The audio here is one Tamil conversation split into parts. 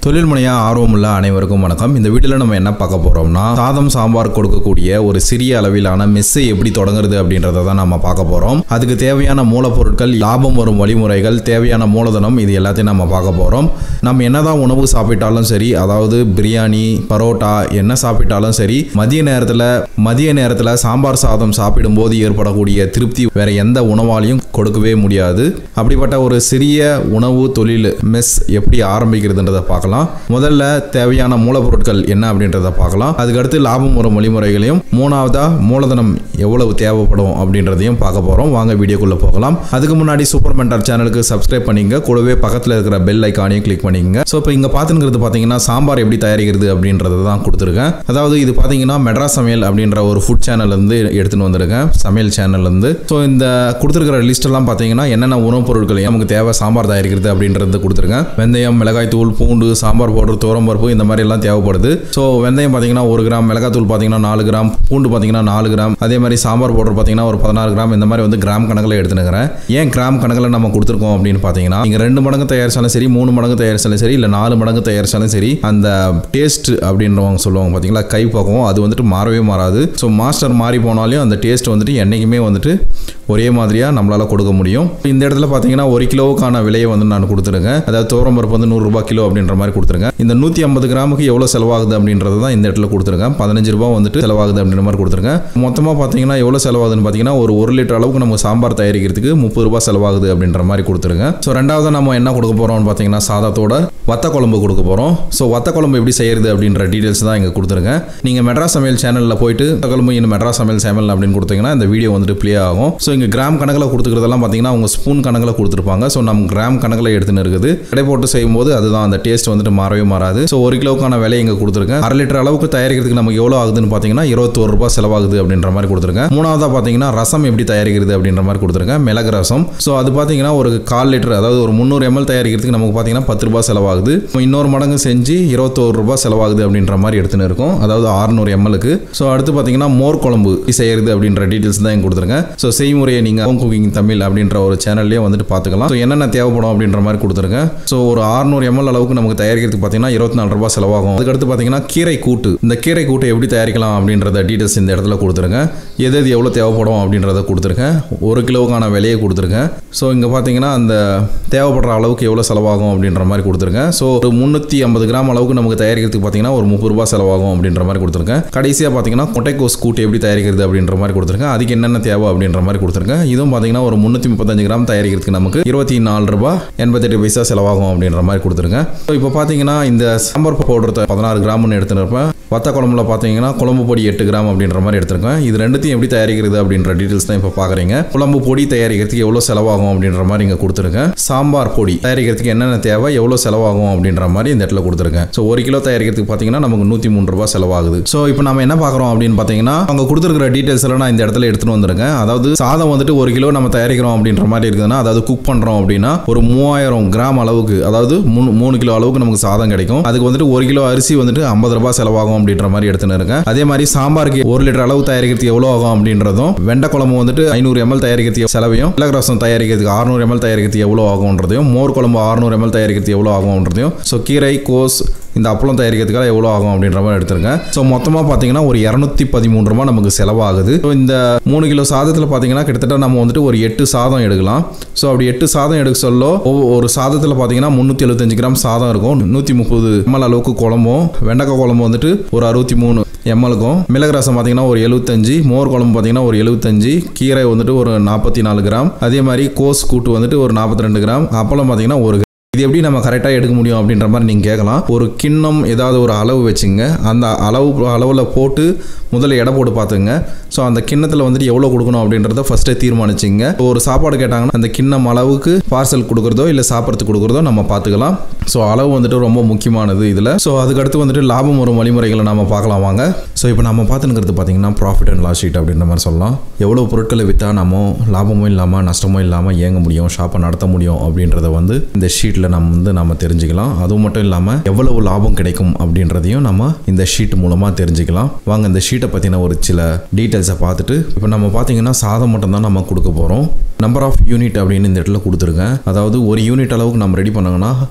தொழில் முனையாக ஆர்வமுள்ள அனைவருக்கும் வணக்கம் இந்த வீடியோவில் நம்ம என்ன பார்க்க போகிறோம்னா சாதம் சாம்பார் கொடுக்கக்கூடிய ஒரு சிறிய அளவிலான மெஸ்ஸை எப்படி தொடங்குறது அப்படின்றத தான் நம்ம பார்க்க போகிறோம் அதுக்கு தேவையான மூலப்பொருட்கள் லாபம் வரும் வழிமுறைகள் தேவையான மூலதனம் இது எல்லாத்தையும் நம்ம பார்க்க போகிறோம் நம்ம என்னதான் உணவு சாப்பிட்டாலும் சரி அதாவது பிரியாணி பரோட்டா என்ன சாப்பிட்டாலும் சரி மதிய நேரத்தில் மதிய நேரத்தில் சாம்பார் சாதம் சாப்பிடும்போது ஏற்படக்கூடிய திருப்தி வேற எந்த உணவாலையும் கொடுக்கவே முடியாது அப்படிப்பட்ட ஒரு சிறிய உணவு தொழில் மெஸ் எப்படி ஆரம்பிக்கிறதுன்றதை பார்க்கலாம் முதல்ல தேவையான மூலப்பொருட்கள் என்ன அப்படின்றத பார்க்கலாம் அதுக்கடுத்து லாபம் வரும் வழிமுறைகளையும் மூணாவதா மூலதனம் எவ்வளவு தேவைப்படும் அப்படின்றதையும் பார்க்க போகிறோம் வாங்க வீடியோக்குள்ளே போகலாம் அதுக்கு முன்னாடி சூப்பர் மென்டார் சேனலுக்கு சப்ஸ்கிரைப் பண்ணிங்க கூடவே பக்கத்தில் இருக்கிற பெல் ஐக்கானையும் கிளிக் பண்ணிக்கங்க ஸோ இப்போ இங்கே பார்த்துங்கிறது பார்த்தீங்கன்னா சாம்பார் எப்படி தயாரிக்கிறது அப்படின்றத தான் கொடுத்துருக்கேன் அதாவது இது பார்த்தீங்கன்னா மெட்ராஸ் சமையல் அப்படின்ற ஒரு ஃபுட் சேனல்லேருந்து எடுத்துன்னு வந்திருக்கேன் சமையல் சேனல்லேருந்து ஸோ இந்த கொடுத்துருக்கிற லிஸ்ட்டெல்லாம் பார்த்தீங்கன்னா என்னென்ன உணவுப் பொருட்கள் நமக்கு தேவை சாம்பார் தயாரிக்கிறது அப்படின்றது கொடுத்துருக்கேன் வெந்தயம் மிளகாய் தூள் பூண்டு சாம்பார் பவுடர் துவரம்பருப்பு இந்த மாதிரி எல்லாம் தேவைப்படுது ஸோ வெந்தயம் பார்த்தீங்கன்னா ஒரு கிராம் மிளகாய் தூள் பார்த்தீங்கன்னா நாலு கிராம் பூண்டு பார்த்தீங்கன்னா நாலு கிராம் அதே மாதிரி சாம்பார் பவுடர் பார்த்தீங்கன்னா ஒரு பதினாறு கிராம் இந்த மாதிரி வந்து கிராம் கணக்கில் எடுத்துனுக்கிறேன் ஏன் கிராம் கணக்கில் நம்ம கொடுத்துருக்கோம் அப்படின்னு பார்த்தீங்கன்னா நீங்கள் ரெண்டு மடங்கு தயாரிச்சாலும் சரி மூணு மடங்கு தயாரிச்சாலும் சரி இல்லை நாலு மடங்கு தயாரிச்சாலும் சரி அந்த டேஸ்ட் அப்படின்றவங்க சொல்லுவாங்க பார்த்தீங்களா கை பக்குவம் அது வந்துட்டு மாறவே மாறாது ஸோ மாஸ்டர் மாறி போனாலும் அந்த டேஸ்ட் வந்துட்டு என்றைக்குமே வந்துட்டு ஒரே மாதிரியாக நம்மளால் கொடுக்க முடியும் இந்த இடத்துல பார்த்தீங்கன்னா ஒரு கிலோவுக்கான விலையை வந்து நான் கொடுத்துருக்கேன் அதாவது துவரம்பருப்பு வந்து நூறுரூபா கிலோ அப்படின்ற மாதிரி கொடுத்துருங்க இந்த நூற்றி ஐம்பது கிராமுக்கு எவ்வளோ செலவாகுது அப்படின்றது தான் இந்த இடத்துல கொடுத்துருக்கேன் பதினஞ்சு ரூபா வந்துட்டு செலவாகுது அப்படின்ற மாதிரி கொடுத்துருக்கேன் மொத்தமாக பார்த்தீங்கன்னா எவ்வளோ செலவாகுதுன்னு பார்த்தீங்கன்னா ஒரு ஒரு லிட்டர் அளவுக்கு நம்ம சாம்பார் தயாரிக்கிறதுக்கு முப்பது ரூபா செலவாகுது அப்படின்ற மாதிரி கொடுத்துருங்க ஸோ ரெண்டாவது நம்ம என்ன கொடுக்க போகிறோம்னு பார்த்தீங்கன்னா சாதத்தோட வத்த குழம்பு கொடுக்க போகிறோம் ஸோ வத்த குழம்பு எப்படி செய்யறது அப்படின்ற டீட்டெயில்ஸ் தான் இங்கே கொடுத்துருங்க நீங்கள் மெட்ராஸ் சமையல் சேனலில் போயிட்டு வத்த குழம்பு இன்னும் மெட்ராஸ் சமையல் சேனல் அப்படின்னு கொடுத்தீங்கன்னா இந்த வீடியோ வந்துட்டு ப்ளே ஆகும் ஸோ இங்கே கிராம் கணக்கில் கொடுத்துக்கிறதெல்லாம் பார்த்தீங்கன்னா அவங்க ஸ்பூன் கணக்கில் கொடுத்துருப்பாங்க ஸோ நம்ம கிராம் கணக்கில் எடுத்துன்னு இருக்குது கடை போட்டு செய்யும்போது அதுதான் அந்த டேஸ்ட் வந்துட்டு மாறவே மாறாது ஸோ ஒரு கிலோக்கான விலை இங்கே கொடுத்துருக்கேன் அரை லிட்டர் அளவுக்கு தயாரிக்கிறதுக்கு நமக்கு எவ்வளோ ஆகுதுன்னு பார்த்தீங்கன்னா இருபத்தோரு ரூபாய் செலவாகுது அப்படின்ற மாதிரி கொடுத்துருக்கேன் மூணாவதாக பார்த்தீங்கன்னா ரசம் எப்படி தயாரிக்கிறது அப்படின்ற மாதிரி கொடுத்துருக்கேன் மிளகு ரசம் ஸோ அது பார்த்தீங்கன்னா ஒரு கால் லிட்டர் அதாவது ஒரு முந்நூறு எம்எல் தயாரிக்கிறதுக்கு நமக்கு பார்த்தீங்கன்னா பத்து ரூபாய் செலவாகுது இன்னொரு மடங்கு செஞ்சு இருபத்தோரு ரூபாய் செலவாகுது அப்படின்ற மாதிரி எடுத்துன்னு இருக்கும் அதாவது அறுநூறு எம்எல்க்கு ஸோ அடுத்து பார்த்தீங்கன்னா மோர் குழம்பு செய்யறது அப்படின்ற டீட்டெயில்ஸ் தான் இங்கே கொடுத்துருக்கேன் ஸோ செய்முறையை நீங்கள் ஹோம் குக்கிங் தமிழ் அப்படின்ற ஒரு சேனல்லே வந்துட்டு பார்த்துக்கலாம் ஸோ என்னென்ன தேவைப்படும் அப்படின்ற மாதிரி கொடுத்துருக்கேன் ஸோ ஒரு அறுநூறு எம்எல் அளவுக்கு நமக்கு தயாரிக்கிறதுக்கு பார்த்தீங்கன்னா இருபத்தி நாலு ரூபாய் செலவாகும் அதுக்கடுத்து பார்த்தீங்கன்னா கீரை கூட்டு இந்த கீரை கூட்டை எப்படி தயாரிக்கலாம் அப்படின்றத டீட்டெயில்ஸ் இந்த இடத்துல கொடுத்துருக்கேன் எது எது எவ்வளோ தேவைப்படும் அப்படின்றத கொடுத்துருக்கேன் ஒரு கிலோவுக்கான விலையை கொடுத்துருக்கேன் ஸோ இங்கே பார்த்தீங்கன்னா அந்த தேவைப்படுற அளவுக்கு எவ்வளோ செலவாகும் அப்படின்ற மாதிரி கொடுத்துருக்கேன் ஸோ ஒரு முந்நூற்றி ஐம்பது கிராம் அளவுக்கு நமக்கு தயாரிக்கிறதுக்கு பார்த்தீங்கன்னா ஒரு முப்பது ரூபாய் செலவாகும் அப்படின்ற மாதிரி கொடுத்துருக்கேன் கடைசியாக பார்த்தீங்கன்னா கொட்டைக்கோஸ் கூட்டு எப்படி தயாரிக்கிறது அப்படின்ற மாதிரி கொடுத்துருக்கேன் அதுக்கு என்னென்ன தேவை அப்படின்ற மாதிரி கொடுத்துருக்கேன் இதுவும் பார்த்தீங்கன்னா ஒரு முந்நூற்றி முப்பத்தஞ்சு கிராம் தயாரிக்கிறதுக்கு நமக்கு இருபத்தி நாலு ரூபாய் எண்பத்தெட்டு பைசா செலவாகும் அப்படின்ற மாதிரி கொடுத்துருக்கேன் ஸோ இப்போ பார்த்தீங்கன்னா இந்த சாம்பார் பவுடர் பதினாறு கிராம்னு எடுத்துன்னு இருப்பேன் வத்த குழம்புல பார்த்தீங்கன்னா குழம்பு பொடி எட்டு கிராம் அப்படின்ற மாதிரி எடுத்திருக்கேன் இது ரெண்டுத்தையும் எப்படி தயாரிக்கிறது அப்படின்ற டீட்டெயில்ஸ் தான் இப்போ பார்க்குறீங்க குழம்பு பொடி தயாரிக்கிறதுக்கு எவ்வளோ செலவாகும் அப்படின்ற மாதிரி இங்கே கொடுத்துருக்கேன் சாம்பார் பொடி தயாரிக்கிறதுக்கு என்னென்ன தேவை எவ்வளோ செலவாகும் அப்படின்ற மாதிரி இந்த இடத்துல கொடுத்துருக்கேன் ஸோ ஒரு கிலோ தயாரிக்கிறதுக்கு பார்த்தீங்கன்னா நமக்கு நூற்றி மூணு ரூபாய் செலவாகுது ஸோ இப்போ நம்ம என்ன பார்க்குறோம் அப்படின்னு பார்த்தீங்கன்னா அவங்க கொடுத்துருக்கிற டீட்டெயில்ஸ் எல்லாம் நான் இந்த இடத்துல எடுத்துன்னு வந்திருக்கேன் அதாவது சாதம் வந்துட்டு ஒரு கிலோ நம்ம தயாரிக்கிறோம் அப்படின்ற மாதிரி இருக்குதுன்னா அதாவது குக் பண்ணுறோம் அப்படின்னா ஒரு மூவாயிரம் கிராம் அளவுக்கு அதாவது மூணு மூணு கிலோ அளவுக்கு நமக்கு சாதம் கிடைக்கும் அதுக்கு வந்துட்டு ஒரு கிலோ அரிசி வந்துட்டு ஐம்பது ரூபாய் செலவாகும் அப்படின்ற மாதிரி எடுத்துன்னு இருக்கேன் அதே மாதிரி சாம்பாருக்கு ஒரு லிட்டர் அளவு தயாரிக்கிறதுக்கு எவ்வளோ ஆகும் அப்படின்றதும் வெண்டை குழம்பு வந்துட்டு ஐநூறு எம்எல் தயாரிக்கிறதுக்கு செலவையும் மிளகு ரசம் தயாரிக்கிறதுக்கு அறுநூறு எம்எல் தயாரிக்கிறதுக்கு எவ்வளோ ஆகும்ன்றதையும் மோர் குழம்பு அறுநூறு எம்எல் தயாரிக்கிறதுக்கு எவ்வளோ ஆகும்ன்றதையும் ஸோ கீரை கோஸ் இந்த அப்பளம் தயாரிக்கிறதுக்காக எவ்வளோ ஆகும் அப்படின்ற மாதிரி எடுத்திருக்கேன் ஸோ மொத்தமாக பார்த்தீங்கன்னா ஒரு இரநூத்தி பதிமூணு ரூபா நமக்கு செலவாகுது ஸோ இந்த மூணு கிலோ சாதத்தில் பார்த்தீங்கன்னா கிட்டத்தட்ட நம்ம வந்துட்டு ஒரு எட்டு சாதம் எடுக்கலாம் ஸோ அப்படி எட்டு சாதம் எடுக்க சொல்ல ஒரு சாதத்தில் பார்த்தீங்கன்னா முந்நூற்றி எழுபத்தஞ்சு கிராம் சாதம் இருக்கும் நூற்றி முப்பது எம்எல் அளவுக்கு குழம்பும் வெண்டைக்காய் குழம்பு வந்துட்டு ஒரு அறுபத்தி மூணு எம்எலுக்கும் மிளகு ரசம் பார்த்தீங்கன்னா ஒரு எழுபத்தஞ்சு மோர் குழம்பு பார்த்தீங்கன்னா ஒரு எழுபத்தஞ்சு கீரை வந்துட்டு ஒரு நாற்பத்தி நாலு கிராம் அதே மாதிரி கோஸ் கூட்டு வந்துட்டு ஒரு நாற்பத்தி ரெண்டு கிராம் அப்பளம் பார்த்தீங்கன்னா ஒரு இது எப்படி நம்ம கரெக்டாக எடுக்க முடியும் அப்படின்ற மாதிரி நீங்கள் கேட்கலாம் ஒரு கிண்ணம் ஏதாவது ஒரு அளவு வச்சுங்க அந்த அளவு அளவில் போட்டு முதல்ல எடை போட்டு பார்த்துங்க ஸோ அந்த கிண்ணத்தில் வந்துட்டு எவ்வளோ கொடுக்கணும் அப்படின்றத ஃபஸ்ட்டே தீர்மானிச்சிங்க ஒரு சாப்பாடு கேட்டாங்கன்னா அந்த கிண்ணம் அளவுக்கு பார்சல் கொடுக்குறதோ இல்லை சாப்பிட்றதுக்கு கொடுக்குறதோ நம்ம பார்த்துக்கலாம் ஸோ அளவு வந்துட்டு ரொம்ப முக்கியமானது இதில் ஸோ அதுக்கடுத்து வந்துட்டு லாபம் வரும் வழிமுறைகளை நம்ம பார்க்கலாம் வாங்க ஸோ இப்போ நம்ம பார்த்துங்கிறது பார்த்தீங்கன்னா ப்ராஃபிட் அண்ட் லாஸ் ஷீட் அப்படின்ற மாதிரி சொல்லலாம் எவ்வளோ பொருட்களை விற்றா நம்ம லாபமும் இல்லாமல் நஷ்டமும் இல்லாமல் இயங்க முடியும் ஷாப்பை நடத்த முடியும் அப்படின்றத வந்து இந்த ஷீட்டில் நம்ம வந்து நம்ம தெரிஞ்சுக்கலாம் அதுவும் மட்டும் இல்லாமல் எவ்வளவு லாபம் கிடைக்கும் அப்படின்றதையும் நம்ம இந்த ஷீட் மூலமாக தெரிஞ்சுக்கலாம் வாங்க இந்த ஷீட்டை பற்றின ஒரு சில டீட்டெயில்ஸை பார்த்துட்டு இப்போ நம்ம பார்த்தீங்கன்னா சாதம் மட்டும்தான் நம்ம கொடுக்க போகிறோம் நம்பர் ஆஃப் யூனிட் அப்படின்னு இந்த இடத்துல கொடுத்துருக்கேன் அதாவது ஒரு யூனிட் அளவுக்கு நம்ம ரெடி பண்ணோங்கன்னா எட்டு சாதம்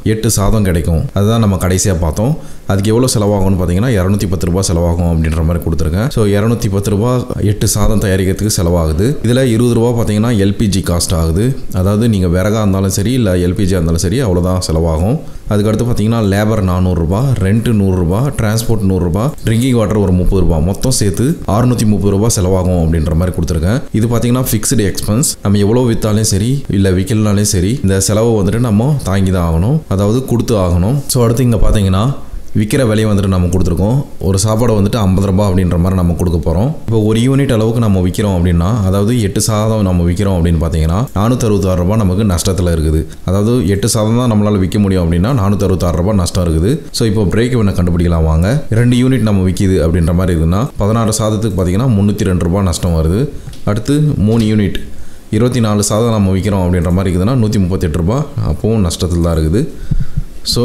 சாதம் கிடைக்கும் அதுதான் நம்ம கடைசியாக பார்த்தோம் அதுக்கு எவ்வளோ செலவாகும்னு பார்த்தீங்கன்னா இரநூத்தி பத்து ரூபா செலவாகும் அப்படின்ற மாதிரி கொடுத்துருக்கேன் ஸோ இரநூத்தி பத்து ரூபா எட்டு சாதம் தயாரிக்கிறதுக்கு செலவாகுது இதில் இருபது ரூபா பார்த்தீங்கன்னா எல்பிஜி காஸ்ட் ஆகுது அதாவது நீங்கள் விறகா இருந்தாலும் சரி இல்லை எல்பிஜியாக இருந்தாலும் சரி அவ்வளோதான் செலவாகும் அதுக்கடுத்து பார்த்தீங்கன்னா லேபர் நானூறுரூபா ரெண்ட்டு நூறுரூபா டிரான்ஸ்போர்ட் நூறுரூபா ட்ரிங்கிங் வாட்டர் ஒரு முப்பது ரூபா மொத்தம் சேர்த்து அறுநூற்றி முப்பது ரூபா செலவாகும் அப்படின்ற மாதிரி கொடுத்துருக்கேன் இது பார்த்தீங்கன்னா ஃபிக்ஸ்டு எக்ஸ்பென்ஸ் நம்ம எவ்வளோ விற்றாலும் சரி இல்லை விற்கலனாலும் சரி இந்த செலவை வந்துட்டு நம்ம தாங்கி தான் ஆகணும் அதாவது கொடுத்து ஆகணும் ஸோ அடுத்து இங்கே பார்த்தீங்கன்னா விற்கிற விலையை வந்துட்டு நம்ம கொடுத்துருக்கோம் ஒரு சாப்பாடை வந்துட்டு ஐம்பது ரூபா அப்படின்ற மாதிரி நம்ம கொடுக்க போகிறோம் இப்போ ஒரு யூனிட் அளவுக்கு நம்ம விற்கிறோம் அப்படின்னா அதாவது எட்டு சாதம் நம்ம விற்கிறோம் அப்படின்னு பார்த்தீங்கன்னா நானூற்றறுபத்தாறு ரூபா நமக்கு நஷ்டத்தில் இருக்குது அதாவது எட்டு சாதம் தான் நம்மளால் விற்க முடியும் அப்படின்னா நானூற்றறுபத்தாறு ரூபா நஷ்டம் இருக்குது ஸோ இப்போ பிரேக் இவனை கண்டுபிடிக்கலாம் வாங்க ரெண்டு யூனிட் நம்ம விற்கிது அப்படின்ற மாதிரி இருக்குதுன்னா பதினாறு சாதத்துக்கு பார்த்தீங்கன்னா முந்நூற்றி ரெண்டு ரூபா நஷ்டம் வருது அடுத்து மூணு யூனிட் இருபத்தி நாலு சாதம் நம்ம விற்கிறோம் அப்படின்ற மாதிரி இருக்குதுன்னா நூற்றி முப்பத்தெட்டு ரூபா அப்போவும் நஷ்டத்தில் தான் இருக்குது ஸோ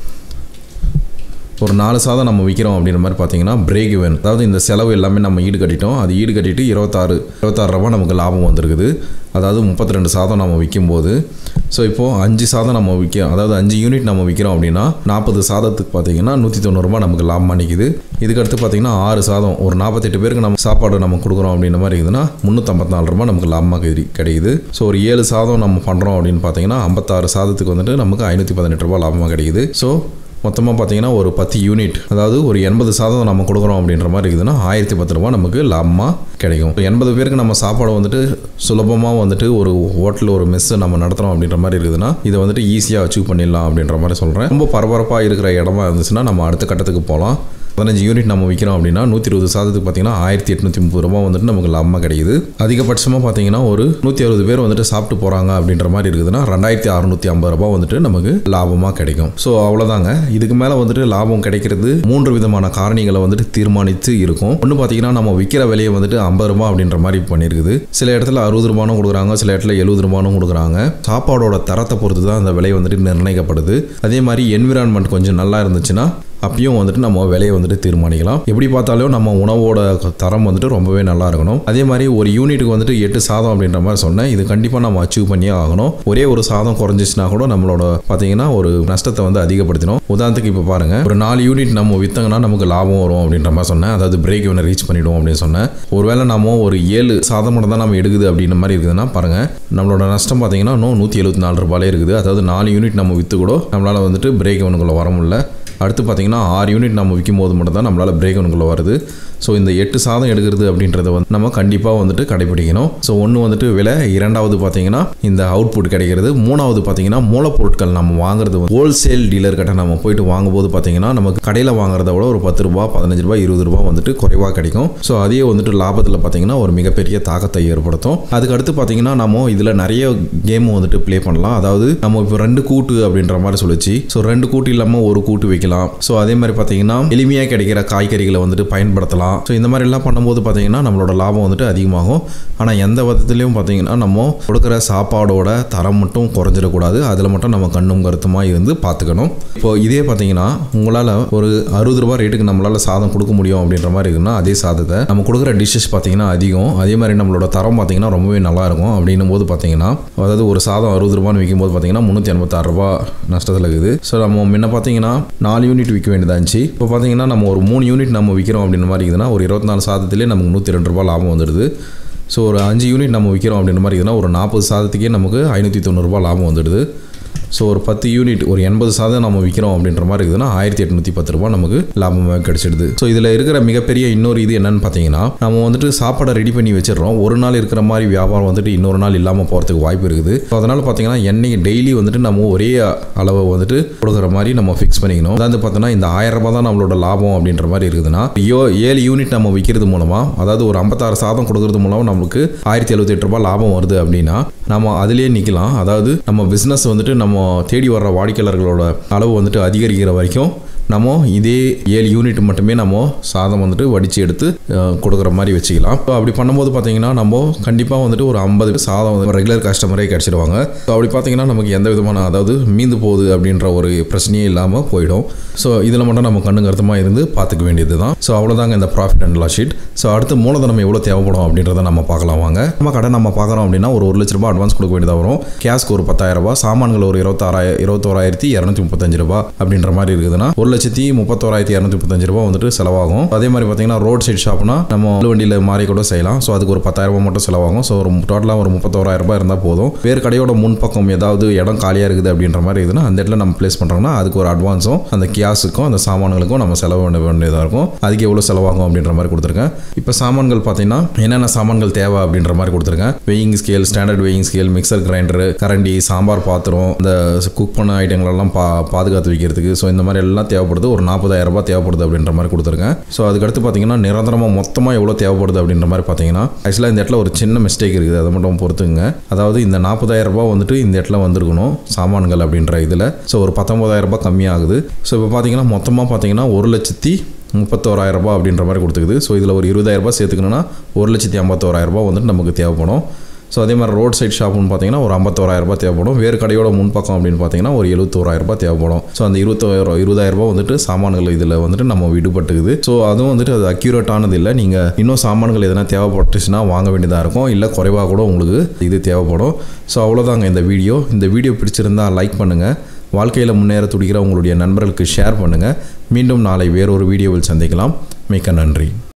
ஒரு நாலு சாதம் நம்ம விற்கிறோம் அப்படின்ற மாதிரி பார்த்தீங்கன்னா பிரேக் இவன் அதாவது இந்த செலவு எல்லாமே நம்ம ஈடு கட்டிட்டோம் அது ஈடு கட்டிட்டு இருபத்தாறு இருபத்தாறு ரூபா நமக்கு லாபம் வந்திருக்குது அதாவது முப்பத்தி ரெண்டு சாதம் நம்ம விற்கும்போது ஸோ இப்போது அஞ்சு சாதம் நம்ம விற்க அதாவது அஞ்சு யூனிட் நம்ம விற்கிறோம் அப்படின்னா நாற்பது சாதத்துக்கு பார்த்தீங்கன்னா நூற்றி தொண்ணூறுரூபா நமக்கு லாபம் பண்ணிக்குது இதுக்கடுத்து பார்த்தீங்கன்னா ஆறு சாதம் ஒரு நாற்பத்தெட்டு பேருக்கு நம்ம சாப்பாடு நம்ம கொடுக்குறோம் அப்படின்ற மாதிரி இருக்குதுன்னா முந்நூற்றம்பத்தி நாலு ரூபா நமக்கு லாபமாக கிடை- கிடைக்குது ஸோ ஒரு ஏழு சாதம் நம்ம பண்ணுறோம் அப்படின்னு பார்த்தீங்கன்னா ஐம்பத்தாறு சாதத்துக்கு வந்துட்டு நமக்கு ஐநூற்றி பதினெட்டு ரூபா லாபமாக கிடைக்குது ஸோ மொத்தமாக பார்த்தீங்கன்னா ஒரு பத்து யூனிட் அதாவது ஒரு எண்பது சாதம் நம்ம கொடுக்குறோம் அப்படின்ற மாதிரி இருக்குதுன்னா ஆயிரத்தி பத்து ரூபா நமக்கு லாபமாக கிடைக்கும் இப்போ எண்பது பேருக்கு நம்ம சாப்பாடு வந்துட்டு சுலபமாக வந்துட்டு ஒரு ஹோட்டல் ஒரு மெஸ்ஸு நம்ம நடத்துகிறோம் அப்படின்ற மாதிரி இருக்குதுன்னா இதை வந்துட்டு ஈஸியாக அச்சீவ் பண்ணிடலாம் அப்படின்ற மாதிரி சொல்கிறேன் ரொம்ப பரபரப்பாக இருக்கிற இடமா இருந்துச்சுன்னா நம்ம அடுத்த கட்டத்துக்கு போகலாம் பதினஞ்சு யூனிட் நம்ம விற்கிறோம் அப்படின்னா நூற்றி இருபது சாதத்துக்கு பார்த்தீங்கன்னா ஆயிரத்தி எட்நூற்றி முப்பது ரூபா வந்துட்டு நமக்கு லாபமாக கிடைக்குது அதிகபட்சமாக பார்த்தீங்கன்னா ஒரு நூற்றி அறுபது பேர் வந்துட்டு சாப்பிட்டு போகிறாங்க அப்படின்ற மாதிரி இருக்குதுன்னா ரெண்டாயிரத்தி அறுநூற்றி ஐம்பது ரூபா வந்துட்டு நமக்கு லாபமாக கிடைக்கும் ஸோ அவ்வளோதாங்க இதுக்கு மேலே வந்துட்டு லாபம் கிடைக்கிறது மூன்று விதமான காரணிகளை வந்துட்டு தீர்மானித்து இருக்கும் ஒன்று பார்த்தீங்கன்னா நம்ம விற்கிற விலையை வந்துட்டு ஐம்பது ரூபா அப்படின்ற மாதிரி பண்ணியிருக்குது சில இடத்துல அறுபது ரூபானும் கொடுக்குறாங்க சில இடத்துல எழுபது ரூபானும் கொடுக்குறாங்க சாப்பாடோட தரத்தை பொறுத்து தான் அந்த விலை வந்துட்டு நிர்ணயிக்கப்படுது அதே மாதிரி என்விரான்மெண்ட் கொஞ்சம் நல்லா இருந்துச்சுன்னா அப்பயும் வந்துட்டு நம்ம விலையை வந்துட்டு தீர்மானிக்கலாம் எப்படி பார்த்தாலும் நம்ம உணவோட தரம் வந்துட்டு ரொம்பவே நல்லா இருக்கணும் அதே மாதிரி ஒரு யூனிட்டுக்கு வந்துட்டு எட்டு சாதம் அப்படின்ற மாதிரி சொன்னேன் இது கண்டிப்பாக நம்ம அச்சீவ் பண்ணியே ஆகணும் ஒரே ஒரு சாதம் குறைஞ்சிச்சுன்னா கூட நம்மளோட பார்த்தீங்கன்னா ஒரு நஷ்டத்தை வந்து அதிகப்படுத்திடும் உதாரணத்துக்கு இப்போ பாருங்க ஒரு நாலு யூனிட் நம்ம விற்றோங்கன்னா நமக்கு லாபம் வரும் அப்படின்ற மாதிரி சொன்னேன் அதாவது பிரேக் இவனை ரீச் பண்ணிவிடுவோம் அப்படின்னு சொன்னேன் ஒருவேளை நம்ம ஒரு ஏழு சாதம் மட்டும் தான் நம்ம எடுக்குது அப்படின்ற மாதிரி இருக்குதுன்னா பாருங்க நம்மளோட நஷ்டம் பார்த்தீங்கன்னா இன்னும் நூற்றி எழுபத்தி நாலு ரூபாயிலே இருக்குது அதாவது நாலு யூனிட் நம்ம விற்று கூட நம்மளால் வந்துட்டு பிரேக் இவனுக்குள்ளே வர முடியல அடுத்து பார்த்தீங்கன்னா ஆறு யூனிட் நம்ம விற்கும் போது மட்டும் தான் நம்மளால் பிரேக் ஒன்றுக்குள்ளே வருது ஸோ இந்த எட்டு சாதம் எடுக்கிறது அப்படின்றத வந்து நம்ம கண்டிப்பாக வந்துட்டு கடைபிடிக்கணும் ஸோ ஒன்று வந்துட்டு விலை இரண்டாவது பார்த்தீங்கன்னா இந்த அவுட்புட் கிடைக்கிறது மூணாவது பார்த்தீங்கன்னா மூலப்பொருட்கள் நம்ம வாங்குறது ஹோல்சேல் டீலர் கிட்ட நம்ம போயிட்டு வாங்கும்போது பார்த்தீங்கன்னா நமக்கு கடையில் வாங்குறத விட ஒரு பத்து ரூபா பதினஞ்சு ரூபா இருபது ரூபா வந்துட்டு குறைவாக கிடைக்கும் ஸோ அதே வந்துட்டு லாபத்தில் பார்த்தீங்கன்னா ஒரு மிகப்பெரிய தாக்கத்தை ஏற்படுத்தும் அதுக்கு அடுத்து பார்த்தீங்கன்னா நம்ம இதில் நிறைய கேம் வந்துட்டு ப்ளே பண்ணலாம் அதாவது நம்ம இப்போ ரெண்டு கூட்டு அப்படின்ற மாதிரி சொல்லிச்சு ஸோ ரெண்டு கூட்டு இல்லாமல் ஒரு கூட்டு வைக்கலாம் ஸோ அதே மாதிரி பார்த்தீங்கன்னா எளிமையாக கிடைக்கிற காய்கறிகளை வந்துட்டு பயன்படுத்தலாம் ஸோ இந்த மாதிரி எல்லாம் பண்ணும்போது பார்த்தீங்கன்னா நம்மளோட லாபம் வந்துட்டு அதிகமாகும் ஆனால் எந்த விதத்துலையும் பார்த்தீங்கன்னா நம்ம கொடுக்குற சாப்பாடோட தரம் மட்டும் குறைஞ்சிடக்கூடாது அதில் மட்டும் நம்ம கண்ணும் கருத்துமாக இருந்து பார்த்துக்கணும் இப்போ இதே பார்த்தீங்கன்னா உங்களால் ஒரு அறுபது ரூபாய் ரேட்டுக்கு நம்மளால் சாதம் கொடுக்க முடியும் அப்படின்ற மாதிரி இருக்குன்னா அதே சாதத்தை நம்ம கொடுக்குற டிஷ்ஷஸ் பார்த்தீங்கன்னா அதிகம் அதே மாதிரி நம்மளோட தரம் பார்த்தீங்கன்னா ரொம்பவே நல்லா இருக்கும் அப்படின்னும் போது பார்த்தீங்கன்னா அதாவது ஒரு சாதம் அறுபது ரூபான்னு விற்கும்போது பார்த்தீங்கன்னா முந்நூற்றி எண்பத்தாறு ரூபா நஷ்டத்தில் இருக்குது ஸோ நம்ம முன்ன பார்த்தீங்கன்னா நாலு யூனிட் விற்க வேண்டியதா இருந்துச்சு இப்போ பார்த்தீங்கன்னா நம்ம ஒரு மூணு யூனிட் நம்ம விற்கிறோம் அப்படின்ற மாதிரி இருக்குதுன்னா ஒரு இருபத்தி நாலு சாதத்திலே நமக்கு நூற்றி ரெண்டு ரூபா லாபம் வந்துடுது ஸோ ஒரு அஞ்சு யூனிட் நம்ம விற்கிறோம் அப்படின்ற மாதிரி இருக்குதுன்னா ஒரு நாற்பது சாதத்துக்கே நமக்கு ஐநூற்றி தொண்ணூறுரூபா லாபம் வந்துடுது ஸோ ஒரு பத்து யூனிட் ஒரு எண்பது சாதம் நம்ம விற்கிறோம் அப்படின்ற மாதிரி இருக்குதுன்னா ஆயிரத்தி எட்நூற்றி பத்து ரூபா நமக்கு லாபமாக கிடைச்சிடுது ஸோ இதில் இருக்கிற மிகப்பெரிய இன்னொரு இது என்னன்னு பார்த்தீங்கன்னா நம்ம வந்துட்டு சாப்பாடை ரெடி பண்ணி வச்சிடுறோம் ஒரு நாள் இருக்கிற மாதிரி வியாபாரம் வந்துட்டு இன்னொரு நாள் இல்லாமல் போகிறதுக்கு வாய்ப்பு இருக்குது ஸோ அதனால் பார்த்தீங்கன்னா எண்ணெய் டெய்லி வந்துட்டு நம்ம ஒரே அளவை வந்துட்டு கொடுக்குற மாதிரி நம்ம ஃபிக்ஸ் பண்ணிக்கணும் அதாவது பார்த்தோன்னா இந்த ஆயிரம் ரூபாய் தான் நம்மளோட லாபம் அப்படின்ற மாதிரி இருக்குதுன்னா யோ ஏழு யூனிட் நம்ம விற்கிறது மூலமாக அதாவது ஒரு ஐம்பத்தாறு சாதம் கொடுக்கறது மூலம் நமக்கு ஆயிரத்தி எழுபத்தெட்டு ரூபாய் லாபம் வருது அப்படின்னா நம்ம அதிலேயே நிற்கலாம் அதாவது நம்ம பிஸ்னஸ் வந்துட்டு நம்ம தேடி வர்ற வாடிக்கையாளர்களோட அளவு வந்துட்டு அதிகரிக்கிற வரைக்கும் நம்ம இதே ஏழு யூனிட் மட்டுமே நம்ம சாதம் வந்துட்டு வடித்து எடுத்து அஹ், கொடுக்குற மாதிரி வச்சுக்கலாம் ஸோ அப்படி பண்ணும்போது பார்த்தீங்கன்னா நம்ம கண்டிப்பாக வந்துட்டு ஒரு ஐம்பது சாதம் வந்து ரெகுலர் கஸ்டமரே கிடச்சிடுவாங்க ஸோ அப்படி பார்த்தீங்கன்னா நமக்கு எந்த விதமான அதாவது மீந்து போகுது அப்படின்ற ஒரு பிரச்சனையே இல்லாமல் போயிடும் ஸோ இதில் மட்டும் நம்ம கண்ணு கருத்துமாக இருந்து பார்த்துக்க வேண்டியது தான் ஸோ அவ்வளோதாங்க இந்த profit and loss sheet so அடுத்து மூலதனம் எவ்வளோ தேவைப்படும் அப்படின்றத நம்ம பார்க்கலாம் வாங்க நம்ம கடை நம்ம பார்க்குறோம் அப்படின்னா ஒரு ஒரு லட்ச ரூபாய் அட்வான்ஸ் கொடுக்க வேண்டியதாக வரும் கேஸ்க்கு ஒரு பத்தாயிரம் ரூபாய் சாமான்கள் ஒரு இருபத்தாறாயிரம் இருபத்தோராயிரத்தி இரநூத்தி முப்பத்தஞ்சு ரூபாய் அப்படின்ற மாதிரி இருக்குதுன்னா ஒரு லட்சத்தி முப்பத்தோராயிரத்தி இரநூத்தி முப்பத்தஞ்சு ரூபாய் வந்துட்டு செலவாகும் அதே மாதிரி பார்த்தீங்கன்னா ரோட் சைட் ஷாப்னா நம்ம வண்டியில் மாறி கூட செய்யலாம் ஸோ அதுக்கு ஒரு பத்தாயிரம் ரூபாய் மட்டும் செலவாகும் ஸோ ஒரு டோட்டலாக ஒரு முப்பத்தோராயிரம் ரூபாய் இருந்தால் போதும் வேறு கடையோட முன்பக்கம் ஏதாவது இடம் காலியாக இருக்குது அப்படின்ற மாதிரி இருக்குதுன்னா அந்த இடத்துல நம்ம ப்ளேஸ் பண்ணுறோம்னா அதுக்கு ஒரு அட்வான்ஸும் அந்த கியாஸுக்கும் அந்த சாமான்களுக்கும் நம்ம செலவு பண்ண வேண்டியதாக இருக்கும் அதுக்கு எவ்வளோ செலவாகும் அப்படின்ற மாதிரி கொடுத்துருக்கேன் இப்போ சாமான்கள் பார்த்தீங்கன்னா என்னென்ன சாமான்கள் தேவை அப்படின்ற மாதிரி கொடுத்துருக்கேன் weighing scale standard weighing scale mixer grinder கரண்டி சாம்பார் பாத்திரம் இந்த குக் பண்ண ஐட்டங்கள் எல்லாம் பா பாதுகாத்து வைக்கிறதுக்கு ஸோ இந்த மாதிரி எல்லாம் தேவைப்படுது ஒரு நாற்பதாயிரம் ரூபாய் தேவைப்படுது அப்படின்ற மாதிரி கொடுத்துருக்கேன் ஸோ அதுக்கடுத்து பார்த்தீங்கன்னா நிரந்தரமாக மொத்தமாக எவ்வளோ தேவைப்படுது அப்படின்ற மாதிரி பார்த்தீங்கன்னா ஆக்சுவலாக இந்த இடத்துல ஒரு சின்ன மிஸ்டேக் இருக்குது அதை மட்டும் பொறுத்துங்க அதாவது இந்த நாற்பதாயிரம் ரூபாய் வந்துட்டு இந்த இடத்துல வந்திருக்கணும் சாமான்கள் அப்படின்ற இதில் ஸோ ஒரு பத்தொம்பதாயிரம் ரூபாய் கம்மியாகுது ஸோ இப்போ பார்த்தீங்கன்னா மொத்தமாக பார்த்தீங்கன்னா ஒரு லட்சத்தி முப்பத்தோராயிரம் ரூபாய் அப்படின்ற மாதிரி கொடுத்துக்குது ஸோ இதில் ஒரு இருபதாயிரம் ரூபாய் சேர்த்துக்கணும்னா ஒரு லட்சத்தி ஐம்பத்தோராயிரம் ரூபாய் வந்துட்டு நமக்கு தேவைப்படும் ஸோ அதே மாதிரி ரோட் சைட் ஷாப்னு பார்த்தீங்கன்னா ஒரு ஐம்பத்தோராயிரம் ரூபாய் தேவைப்படும் வேறு கடையோட முன்பக்கம் அப்படின்னு பார்த்தீங்கன்னா ஒரு எழுபத்தோராயிரம் ரூபாய் தேவைப்படும் ஸோ அந்த இருபத்தோராயிரம் இருபதாயிரம் ரூபாய் வந்துட்டு சாமான்கள் இதில் வந்துட்டு நம்ம விடுபட்டுக்குது ஸோ அதுவும் வந்துட்டு அது அக்யூரேட்டானது இல்லை நீங்கள் இன்னும் சாமான்கள் எதனா தேவைப்பட்டுச்சுன்னா வாங்க வேண்டியதாக இருக்கும் இல்லை குறைவாக கூட உங்களுக்கு இது தேவைப்படும் ஸோ அவ்வளோதாங்க இந்த வீடியோ இந்த வீடியோ பிடிச்சிருந்தா லைக் பண்ணுங்கள் வாழ்க்கையில் முன்னேற துடிக்கிற உங்களுடைய நண்பர்களுக்கு ஷேர் பண்ணுங்கள் மீண்டும் நாளை வேறொரு வீடியோவில் சந்திக்கலாம் மிக்க நன்றி